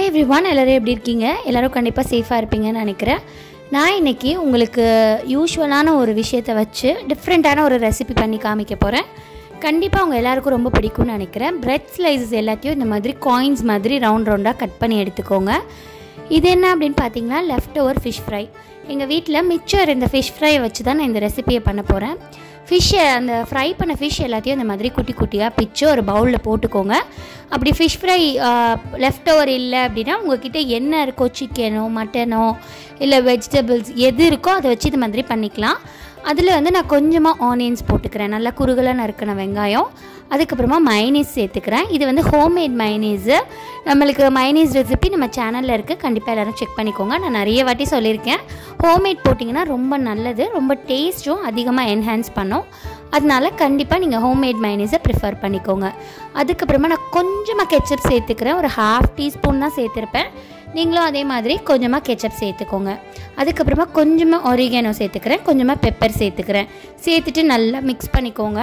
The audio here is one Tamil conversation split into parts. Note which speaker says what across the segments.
Speaker 1: எவ்ரி ஒன் எல்லோரும் எப்படி இருக்கீங்க எல்லோரும் கண்டிப்பாக சேஃபாக இருப்பீங்கன்னு நினைக்கிறேன் நான் இன்னைக்கு உங்களுக்கு யூஸ்வலான ஒரு விஷயத்தை வச்சு டிஃப்ரெண்ட்டான ஒரு ரெசிபி பண்ணி காமிக்க போகிறேன் கண்டிப்பாக உங்கள் எல்லாருக்கும் ரொம்ப பிடிக்கும்னு நினைக்கிறேன் பிரெட் ஸ்லைசஸ் எல்லாத்தையும் இந்த மாதிரி காயின்ஸ் மாதிரி ரவுண்ட் ரவுண்டாக கட் பண்ணி எடுத்துக்கோங்க இது என்ன அப்படின்னு பார்த்தீங்கன்னா லெஃப்ட் ஓவர் ஃபிஷ் ஃப்ரை எங்கள் வீட்டில் மிச்சம் இருந்த ஃபிஷ் ஃப்ரையை வச்சு தான் நான் இந்த ரெசிபியை பண்ண போகிறேன் ஃபிஷ்ஷை அந்த ஃப்ரை பண்ண ஃபிஷ் எல்லாத்தையும் இந்த மாதிரி குட்டி குட்டியாக பிச்சு ஒரு பவுலில் போட்டுக்கோங்க அப்படி ஃபிஷ் ஃப்ரை லெஃப்ட் ஓவர் இல்லை அப்படின்னா உங்ககிட்ட என்ன இருக்கோ சிக்கனோ மட்டனோ இல்லை வெஜிடபிள்ஸ் எது இருக்கோ அதை வச்சு இது மாதிரி பண்ணிக்கலாம் அதில் வந்து நான் கொஞ்சமாக ஆனியன்ஸ் போட்டுக்கிறேன் நல்லா குறுகலாக நறுக்கின வெங்காயம் அதுக்கப்புறமா மைனீஸ் சேர்த்துக்கிறேன் இது வந்து ஹோம்மேட் மைனீஸு நம்மளுக்கு மைனீஸ் ரெசிபி நம்ம சேனலில் இருக்குது கண்டிப்பாக எல்லோரும் செக் பண்ணிக்கோங்க நான் நிறைய வாட்டி சொல்லியிருக்கேன் ஹோம்மேட் போட்டிங்கன்னா ரொம்ப நல்லது ரொம்ப டேஸ்ட்டும் அதிகமாக என்ஹான்ஸ் பண்ணும் அதனால கண்டிப்பாக நீங்கள் ஹோம்மேட் மைனீஸை ப்ரிஃபர் பண்ணிக்கோங்க அதுக்கப்புறமா நான் கொஞ்சமாக கெச்சப் சேர்த்துக்கிறேன் ஒரு ஹாஃப் டீஸ்பூன் தான் சேர்த்துருப்பேன் நீங்களும் அதே மாதிரி கொஞ்சமாக கெச்சப் சேர்த்துக்கோங்க அதுக்கப்புறமா கொஞ்சமாக ஒரிகேனோ சேர்த்துக்கிறேன் கொஞ்சமாக பெப்பர் சேர்த்துக்கிறேன் சேர்த்துட்டு நல்லா மிக்ஸ் பண்ணிக்கோங்க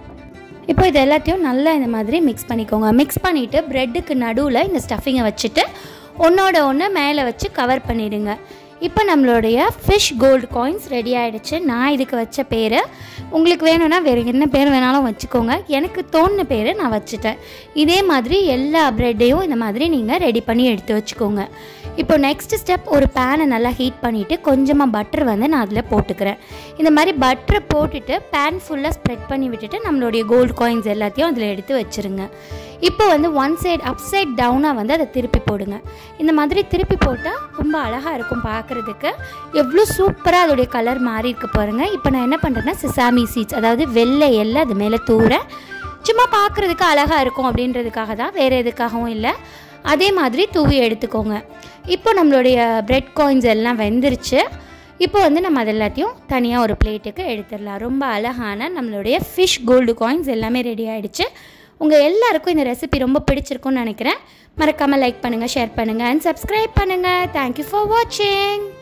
Speaker 1: இப்போ இது எல்லாத்தையும் நல்லா இந்த மாதிரி மிக்ஸ் பண்ணிக்கோங்க மிக்ஸ் பண்ணிவிட்டு ப்ரெட்டுக்கு நடுவில் இந்த ஸ்டஃபிங்கை வச்சுட்டு ஒன்றோட ஒன்று மேலே வச்சு கவர் பண்ணிடுங்க இப்போ நம்மளுடைய ஃபிஷ் கோல்டு காயின்ஸ் ரெடி ஆகிடுச்சு நான் இதுக்கு வச்ச பேர் உங்களுக்கு வேணும்னா வேறு என்ன பேர் வேணாலும் வச்சுக்கோங்க எனக்கு தோணுன பேர் நான் வச்சுட்டேன் இதே மாதிரி எல்லா ப்ரெட்டையும் இந்த மாதிரி நீங்கள் ரெடி பண்ணி எடுத்து வச்சுக்கோங்க இப்போ நெக்ஸ்ட் ஸ்டெப் ஒரு பேனை நல்லா ஹீட் பண்ணிவிட்டு கொஞ்சமாக பட்டர் வந்து நான் அதில் போட்டுக்கிறேன் இந்த மாதிரி பட்டரை போட்டுட்டு பேன் ஃபுல்லாக ஸ்ப்ரெட் பண்ணி விட்டுட்டு நம்மளுடைய கோல்டு காயின்ஸ் எல்லாத்தையும் அதில் எடுத்து வச்சுருங்க இப்போ வந்து ஒன் சைடு அப் சைட் டவுனாக வந்து அதை திருப்பி போடுங்க இந்த மாதிரி திருப்பி போட்டால் ரொம்ப அழகாக இருக்கும் பார்க்குறதுக்கு எவ்வளோ சூப்பராக அதோடைய கலர் மாறி இருக்கு பாருங்கள் இப்போ நான் என்ன பண்ணுறேன்னா சிசாமி சீட்ஸ் அதாவது வெள்ளை எல்லாம் அது மேலே தூர சும்மா பார்க்குறதுக்கு அழகாக இருக்கும் அப்படின்றதுக்காக தான் வேறு எதுக்காகவும் இல்லை அதே மாதிரி தூவி எடுத்துக்கோங்க இப்போ நம்மளுடைய பிரெட் காயின்ஸ் எல்லாம் வெந்துருச்சு இப்போ வந்து நம்ம அது எல்லாத்தையும் தனியாக ஒரு பிளேட்டுக்கு எடுத்துடலாம் ரொம்ப அழகான நம்மளுடைய ஃபிஷ் கோல்டு காயின்ஸ் எல்லாமே ரெடி ஆகிடுச்சு உங்கள் எல்லாருக்கும் இந்த ரெசிபி ரொம்ப பிடிச்சிருக்கும்னு நினைக்கிறேன் மறக்காமல் லைக் பண்ணுங்கள் ஷேர் பண்ணுங்கள் அண்ட் சப்ஸ்கிரைப் பண்ணுங்கள் தேங்க்யூ ஃபார் வாட்சிங்